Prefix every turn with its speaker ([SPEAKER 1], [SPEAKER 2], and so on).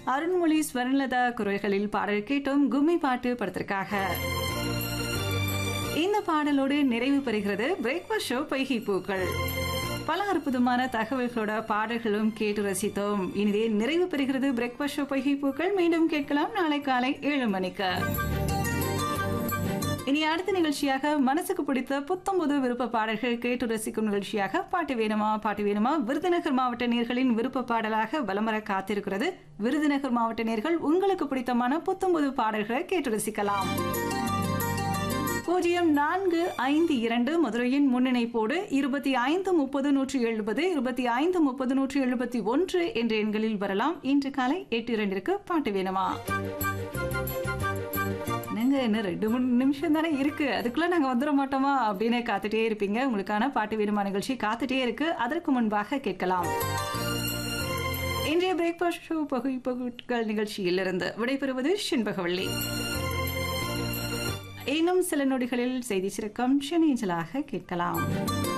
[SPEAKER 1] அருண்மொழி ஸ்வர்ணலதா குரல்களில் பாடல் கேட்டோம் கும்மி பாட்டு படத்திற்காக இந்த பாடலோடு நிறைவு பெறுகிறது பிரேக்ஃபாஸ்ட் ஷோ பைகி பூக்கள் பல அற்புதமான தகவல்களோட பாடல்களும் கேட்டு ரசித்தோம் இனிதே நிறைவு பெறுகிறது பிரேக்ஃபாஸ்ட் ஷோ பைகி பூக்கள் மீண்டும் கேட்கலாம் நாளை காலை ஏழு மணிக்கு இனி அடுத்த நிகழ்ச்சியாக மனசுக்கு பிடித்த புத்தம்புது விருப்ப பாடல்கள் கேட்டு ரசிக்கும் நிகழ்ச்சியாக பாட்டு வேணுமா பாட்டு வேணுமா விருதுநகர் மாவட்ட நேர்களின் விருப்ப பாடலாக வலமர காத்திருக்கிறது விருதுநகர் மாவட்ட நேர்கள் உங்களுக்கு பிடித்தமான புத்தம்புது பாடல்களை கேட்டு ரசிக்கலாம் பூஜ்ஜியம் நான்கு ஐந்து இரண்டு மதுரையின் முன்னிணைப்போடு இருபத்தி ஐந்து முப்பது நூற்றி எழுபது இருபத்தி ஐந்து முப்பது நூற்றி எழுபத்தி ஒன்று என்ற எண்களில் வரலாம் இன்று காலை எட்டு இரண்டிற்கு பாட்டு வேணுமா என்னங்க இன்னும் ரெண்டு மூணு நிமிஷம் தானே இருக்கு அதுக்குள்ள நாங்க வந்துட மாட்டோமா அப்படின்னு காத்துட்டே இருப்பீங்க உங்களுக்கான பாட்டு வேணுமா நிகழ்ச்சி காத்துட்டே இருக்கு அதற்கு முன்பாக கேட்கலாம் இன்றைய பிரேக்ஃபாஸ்ட் ஷோ பகுதி பகுட்கள் நிகழ்ச்சியிலிருந்து விடைபெறுவது செண்பகவள்ளி இன்னும் சில நொடிகளில் செய்தி சிறக்கம் சென்னைஞ்சலாக கேட்கலாம்